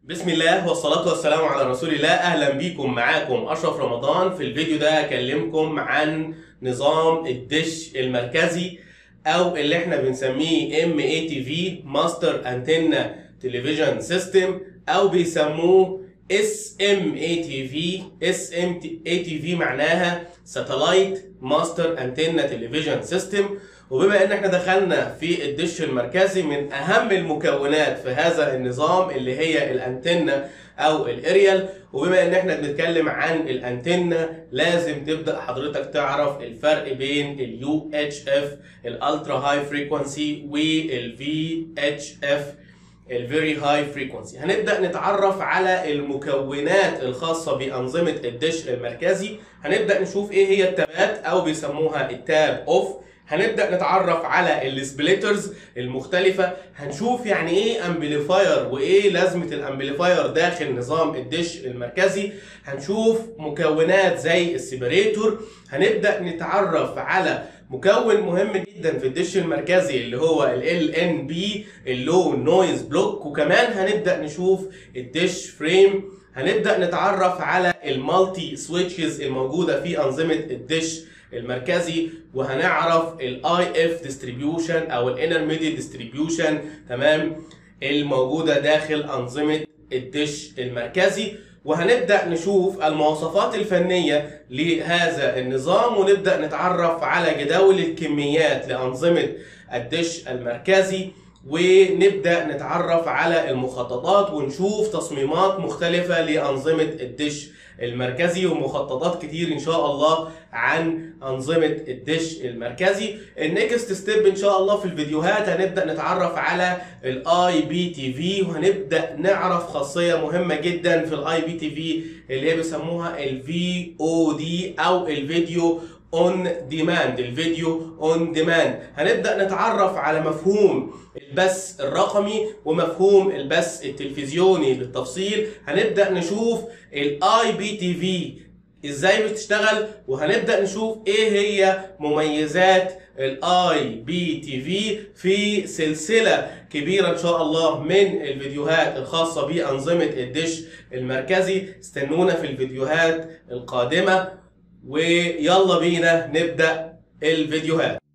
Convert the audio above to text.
بسم الله والصلاة والسلام على رسول الله أهلا بيكم معاكم أشرف رمضان في الفيديو ده أكلمكم عن نظام الدش المركزي أو اللي احنا بنسميه MATV Master Antenna Television System أو بيسموه SMATV SMATV معناها Satellite Master Antenna Television System وبما ان احنا دخلنا في الدش المركزي من اهم المكونات في هذا النظام اللي هي الانتنة او الاريال وبما ان احنا بنتكلم عن الانتنة لازم تبدا حضرتك تعرف الفرق بين اليو اتش اف الالترا هاي فريكوانسي والفي اتش اف الفيري هاي فريكوانسي هنبدا نتعرف على المكونات الخاصه بانظمه الدش المركزي هنبدا نشوف ايه هي التابات او بيسموها التاب اوف هنبدا نتعرف على السبليترز المختلفه هنشوف يعني ايه امبليفاير وايه لازمه الامبليفاير داخل نظام الدش المركزي هنشوف مكونات زي السيبريتور هنبدا نتعرف على مكون مهم جدا في الدش المركزي اللي هو ال LNB اللو نويز بلوك وكمان هنبدا نشوف الدش فريم هنبدا نتعرف على المالتي سويتشز الموجوده في انظمه الدش المركزي وهنعرف الاي اف ديستريبيوشن او الانترميديت ديستريبيوشن تمام الموجوده داخل انظمه الدش المركزي وهنبدا نشوف المواصفات الفنيه لهذا النظام ونبدا نتعرف على جداول الكميات لانظمه الدش المركزي ونبدا نتعرف على المخططات ونشوف تصميمات مختلفه لانظمه الدش المركزي ومخططات كتير ان شاء الله عن انظمه الدش المركزي النكست ستيب ان شاء الله في الفيديوهات هنبدا نتعرف على الاي بي تي في وهنبدا نعرف خاصيه مهمه جدا في الاي بي تي في اللي هي بيسموها الفي او دي او الفيديو اون ديماند الفيديو اون ديماند هنبدا نتعرف على مفهوم البث الرقمي ومفهوم البث التلفزيوني بالتفصيل هنبدا نشوف الاي بي تي في ازاي بتشتغل وهنبدا نشوف ايه هي مميزات الاي بي تي في في سلسله كبيره ان شاء الله من الفيديوهات الخاصه بانظمه الدش المركزي استنونا في الفيديوهات القادمه ويلا بينا نبدا الفيديوهات